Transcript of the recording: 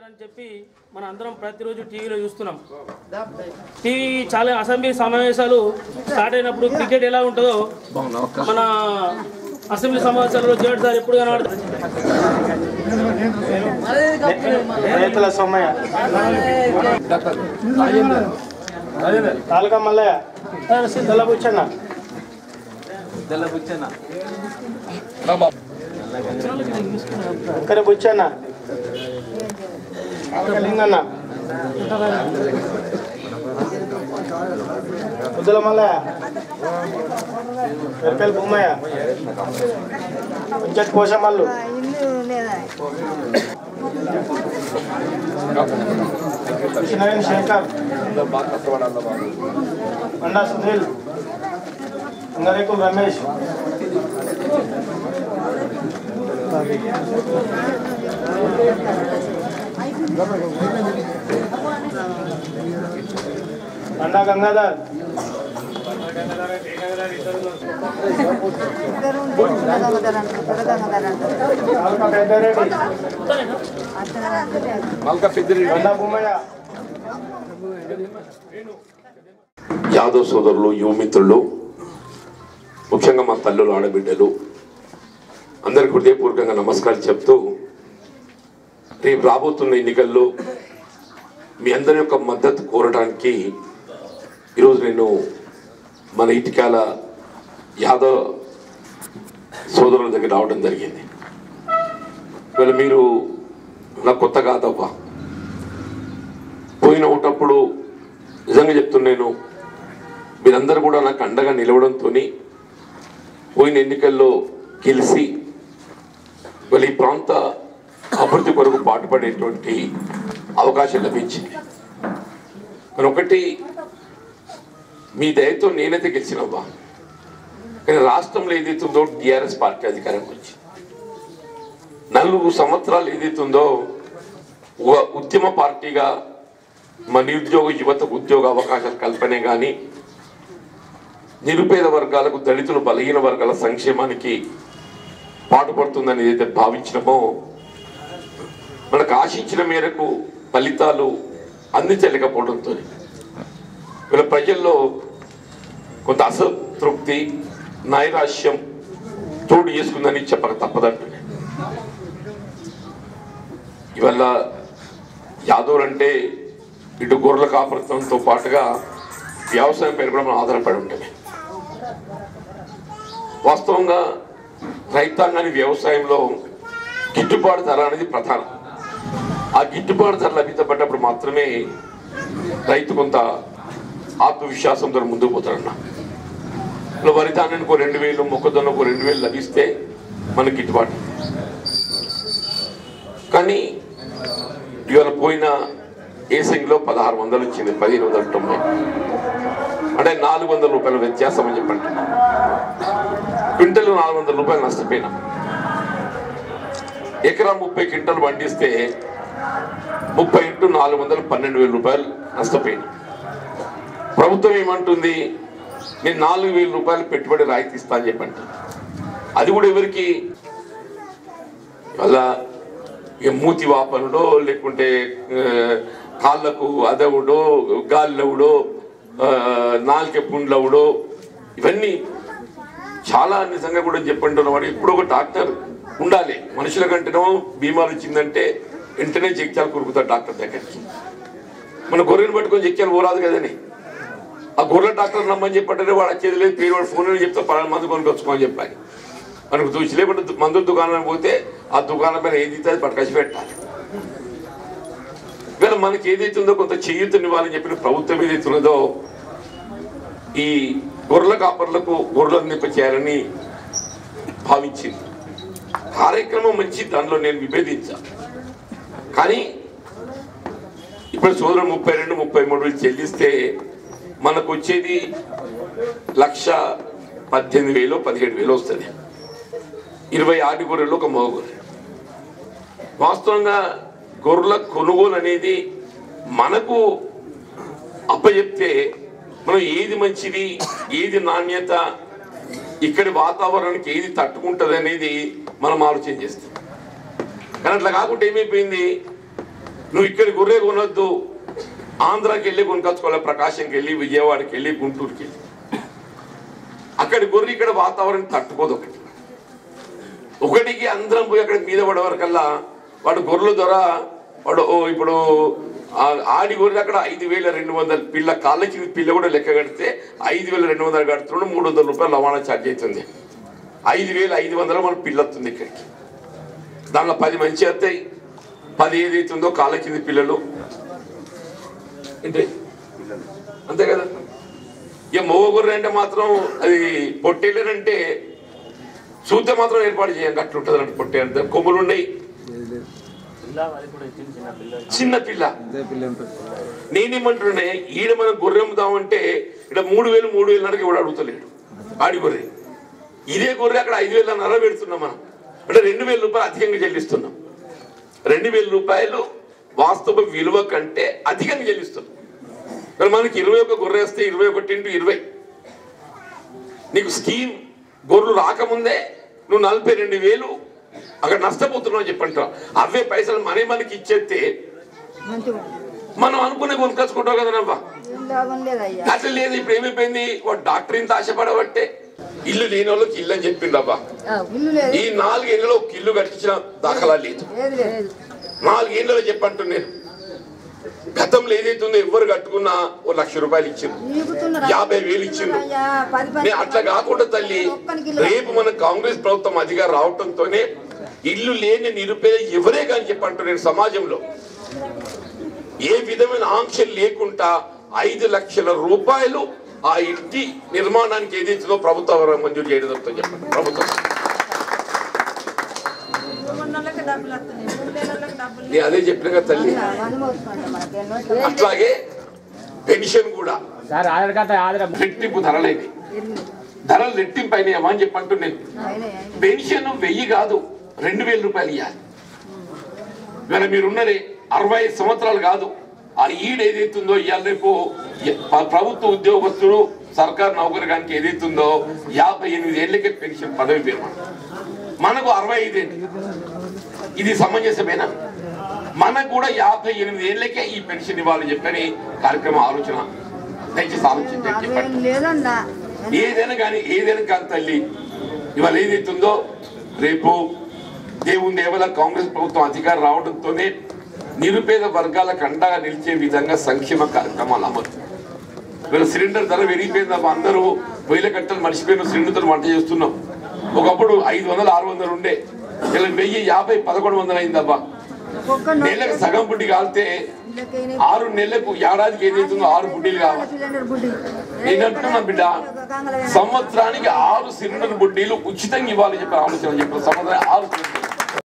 అని చెప్పి మన అందరం ప్రతిరోజు టీవీలో చూస్తున్నాం టీవీ చాలా అసెంబ్లీ సమావేశాలు స్టార్ట్ అయినప్పుడు క్రికెట్ ఎలా ఉంటుందో మన అసెంబ్లీ సమావేశాలలో జడ్ సార్ ఎప్పుడు కనబడుతుంది రైతుల సొమ్మయ్య తాలూకా మల్లయ్య తెల్ల బుచ్చన్న ఇక్కడ బుచ్చన్న తాలూకా లింగన్న ముద్దుల మల్లయ్య ఎరకల్ భూమయ్య కొంచెం కోసమల్లు కృష్ణవేణి శేఖర్ అండా సుధీల్ అంగరేకుల్ రమేష్ అండా గంగాధర్ తాలూకా పెద్దారెడ్డి అండా భూమయ్య యాదవ్ సోదరులు యువమిత్రులు ముఖ్యంగా మా తల్లులు ఆడబిడ్డలు అందరికి హృదయపూర్వకంగా నమస్కారం చెప్తూ రేపు రాబోతున్న ఎన్నికల్లో మీ అందరి యొక్క మద్దతు కోరడానికి ఈరోజు నేను మన ఇటికాల యాదవ్ సోదరుల దగ్గర రావడం జరిగింది ఇవాళ మీరు నాకు కొత్త కాదవ్వా పోయిన ఒకటప్పుడు నిజంగా చెప్తున్నాను మీరందరూ కూడా నాకు అండగా నిలవడంతో పోయిన ఎన్నికల్లో గెలిచి వాళ్ళు ఈ ప్రాంత అభివృద్ధి కొరకు పాటుపడేటువంటి అవకాశం లభించింది కానీ ఒకటి మీ దయతో నేనైతే గెలిచినవ్వా కానీ రాష్ట్రంలో ఏదైతుందో టిఆర్ఎస్ పార్టీ అధికారంకి వచ్చింది నలుగురు సంవత్సరాలు ఏదైతుందో ఒక ఉద్యమ పార్టీగా మా నిరుద్యోగ యువతకు ఉద్యోగ అవకాశాల కల్పనే కానీ నిరుపేద వర్గాలకు దళితులు బలహీన వర్గాల సంక్షేమానికి పాటుపడుతుందని ఏదైతే భావించినామో మనకు ఆశించిన మేరకు ఫలితాలు అందించలేకపోవడంతో వీళ్ళ ప్రజల్లో కొంత అసంతృప్తి నైరాశ్యం చోటు చేసుకుందని చెప్పక తప్పదంటున్నాయి ఇవల్ల యాదవులు అంటే ఇటు గొర్రెల కాపురత్వంతో పాటుగా వ్యవసాయం పైన కూడా మనం ఆధారపడి ఉంటుంది వాస్తవంగా రైతాంగాన్ని వ్యవసాయంలో గిట్టుబాటు ధర అనేది ప్రధానం ఆ గిట్టుబాటు ధర లభించబడ్డప్పుడు మాత్రమే రైతు కొంత ఆత్మవిశ్వాసంతో ముందుకు పోతాడన్న ఇప్పుడు వరి ధాన్యానికి ఒక రెండు వేలు మొక్కజొన్నకు ఒక రెండు వేలు లభిస్తే మనకి గిట్టుబాటు కానీ ఇవాళ పోయిన ఏసింగ్లో పదహారు వందలు వచ్చింది పదిహేను వందల తొంభై అంటే నాలుగు వందల రూపాయల వ్యత్యాసం అని చెప్పండి క్వింటల్ నాలుగు వందల రూపాయలు నష్టపోయినా ఎకరా ముప్పై క్వింటల్ పండిస్తే ముప్పై ఇంటూ నాలుగు వందలు పన్నెండు వేల రూపాయలు నష్టపోయినా ప్రభుత్వం ఏమంటుంది నేను నాలుగు వేల రూపాయలు పెట్టుబడి రాయితీ ఇస్తా అని చెప్పండి అది కూడా ఎవరికి అలా ఇక మూతి వాపనుడో లేకుంటే ఆ, కాళ్ళకు అదవుడో గాల్లవుడో ఆ, నాలుక పుండ్లవుడో ఇవన్నీ చాలా నిజంగా కూడా చెప్పండి వాడు ఇప్పుడు ఒక డాక్టర్ ఉండాలి మనుషుల కంటేనో బీమారు వచ్చిందంటే వెంటనే చెక్కాలు కురుకుతారు డాక్టర్ దగ్గరికి మన గొర్రెని పట్టుకొని చెక్కాలు పోరాదు కదని ఆ గొర్రెల డాక్టర్ నమ్మని చెప్పంటే వాడు వచ్చేది లేదు పేరు వాడు ఫోన్ చెప్తే పలానా మందు కొనుకొచ్చుకోని చెప్పాలి మనకు చూసి లేకుంటే దు- మందుల దుకాణానికి పోతే ఆ దుకాణం పైన ఏది ఇస్తే అది పట్టుకొచ్చి పెట్టాలి ఇవాళ మనకి ఏదైతే ఉందో కొంత చేయూతనివ్వాలని చెప్పిన ప్రభుత్వం ఏదైతే ఉన్నదో ఈ గొర్రెల కాపర్లకు గొర్రెలను నింప చేయాలని భావించింది కార్యక్రమం మంచి దానిలో నేను విభేదించా కానీ ఇప్పుడు సోదరు ముప్పై రెండు ముప్పై మూడు వేలు చెల్లిస్తే మనకు వచ్చేది లక్ష పద్దెనిమిది వేలు పదిహేడు వేలు వస్తుంది ఇరవై ఆరు గొర్రెలు ఒక మగ గొర్రె వాస్తవంగా గొర్రెల కొనుగోలు అనేది మనకు అప్పచెప్తే మనం ఏది మంచిది ఏది నాణ్యత ఇక్కడి వాతావరణానికి ఏది తట్టుకుంటుంది అనేది మనం ఆలోచన చేస్తాం కానీ అట్లా కాకుండా ఏమైపోయింది నువ్వు ఇక్కడ గొర్రె కొనొద్దు ఆంధ్రాకి వెళ్ళి కొనుకొచ్చుకోవాలి ప్రకాశంకి వెళ్ళి విజయవాడకి వెళ్ళి గుంటూరుకి వెళ్ళి అక్కడి గొర్రె ఇక్కడ వాతావరణం తట్టుకోదు ఒకటి ఒకటికి అందరం పోయి అక్కడ మీద పడే వరకల్లా వాడు గొర్రెల ద్వారా వాడు ఓ ఇప్పుడు ఆ ఆడి గొర్రె అక్కడ ఐదు వేల రెండు వందల పిల్ల కాళ్ళ కింద పిల్ల కూడా లెక్క కడితే ఐదు వేల రెండు వందలు కడుతున్నాడు మూడు వందల రూపాయలు రవాణా ఛార్జ్ అవుతుంది ఐదు వేల ఐదు వందలు మన పిల్ల వస్తుంది ఇక్కడికి దానిలో పది మంచి వస్తాయి పది ఏదైతుందో కాళ్ళ కింద పిల్లలు ఏంటి అంతే కదా ఇక మగ గొర్రె అంటే మాత్రం అది పొట్టేళ్ళనంటే చూస్తే మాత్రం ఏర్పాటు చేయం గట్టు ఉంటుంది అంటే పొట్టే అంటే కొమ్ములు ఉన్నాయి చిన్న పిల్ల నేనేమంటున్నా ఈడ మనం గొర్రె అమ్ముదామంటే ఇక్కడ మూడు వేలు మూడు వేలు నరకి కూడా అడుగుతలేడు ఆడి గొర్రె ఇదే గొర్రె అక్కడ ఐదు వేల నర పెడుతున్నాం మనం అంటే రెండు వేల రూపాయలు అధికంగా చెల్లిస్తున్నాం రెండు వేల రూపాయలు వాస్తవ విలువ కంటే అధికంగా చెల్లిస్తున్నాం మరి మనకి ఇరవై ఒక గొర్రె వస్తే ఇరవై ఒకటి ఇంటూ ఇరవై నీకు స్కీమ్ గొర్రెలు రాకముందే నువ్వు నలభై రెండు వేలు అక్కడ నష్టపోతున్నావు చెప్పంటావు అవే పైసలు మనీ మనకి ఇచ్చేస్తే మంచిగా మనం అనుకునే కొనుకొచ్చుకుంటావు కదా నవ్వా ఏం లాభం లేదయ్యా అట్లా లేదు ఇప్పుడు ఏమైపోయింది వాడు డాక్టర్ ఇంత ఆశపడబట్టే ఇల్లు లేని వాళ్ళకి ఇల్లు అని చెప్పిండు అబ్బా ఆ, ఇల్లు లేదు ఈ నాలుగేళ్లలో ఒక ఇల్లు కట్టించిన దాఖలా లేదు లేదు లేదు నాలుగేళ్లలో చెప్పంటు నేను గతంలో ఏదైతుందో ఎవరు కట్టుకున్నా ఓ లక్ష రూపాయలు ఇచ్చింది నీకుతున్నారు యాభై వేలు ఇచ్చిండు అయ్యా పది పది నేను అట్లా కాకుండా తల్లి ఒక్కనికి ఇల్లు రేపు మన కాంగ్రెస్ ప్రభుత్వం అధికారం రావటంతోనే ఇల్లు లేని నిరుపేద ఎవరే కానీ చెప్పంటారు నేను సమాజంలో ఏ విధమైన ఆంక్షలు లేకుండా ఐదు లక్షల రూపాయలు ఆ ఇంటి నిర్మాణానికి ఏదైతుందో ప్రభుత్వం మంజూరు చేయడం జరుగుతుంది చెప్పండి ప్రభుత్వం ఉన్నోళ్ళకి డబ్బులు వస్తున్నాయి ఉండేళ్ళకి డబ్బులు నేను అదే చెప్పిన కదా తల్లి అనుమవుతుందంట మనకి ఎన్నో అట్లాగే పెన్షన్ కూడా సార్ ఆధార్ కార్డు ఆధార్ రెట్టింపు ధరలైనవి ధరలు రెట్టింపు అయినాయమ్మా అని చెప్పంటూ నేను అయినాయి పెన్షన్ వెయ్యి కాదు రెండు వేల రూపాయలు ఇవ్వాలి ఇవాళ మీరున్నది అరవై ఐదు సంవత్సరాలు కాదు ఆ ఈడు ఏదైతుందో ఇవాళ రేపు ఎ- ప- ప్రభుత్వ ఉద్యోగస్తులు సర్కార్ నౌకరికానికి ఏదైతుందో యాభై ఎనిమిది ఏళ్ళకే పెన్షన్ పదవి విరమణ మనకు అరవై ఐదేళ్ళు ఇది సమంజసమేనా మనకు కూడా యాభై ఎనిమిది ఏళ్ళకే ఈ పెన్షన్ ఇవ్వాలని చెప్పని కార్యక్రమం ఆలోచన దయచేసి ఆలోచించండి అదేం చెప్పండి లేదన్నా ఏదైనా కానీ ఏదైనా కానీ తల్లి ఇవాళ ఏదైతుందో రేపు దేవుని దేవల కాంగ్రెస్ ప్రభుత్వం అధికారం రావడంతోనే నిరుపేద వర్గాలకు అండగా నిలిచే విధంగా సంక్షేమ కార్యక్రమాలు అమలు ఇవాళ సిలిండర్ ధర పెరిగిపోయిందమ్మా అందరూ వేల కట్టలు మర్చిపోయిన సిలిండర్ వంట చేస్తున్నాం ఒకప్పుడు ఐదు వందలు ఆరు వందలు ఉండే ఇలా వెయ్యి యాభై పదకొండు వందలు అయిందబ్బా ఒక్కొక్క నెలకు సగం బుడ్డి కాలితే నోట్లకైనా ఆరు నెలలకు ఏడాదికి ఏదైతుందో ఆరు బుడ్డీలు కావాలి సిలిండర్ బుడ్డి నేను అంటున్నా బిడ్డ సంవత్సరానికి ఆరు సిలిండర్ బుడ్డీలు ఉచితంగా ఇవ్వాలని చెప్పి ఆలోచన చెప్పారు సంవత్సరానికి ఆరు సిలిండర్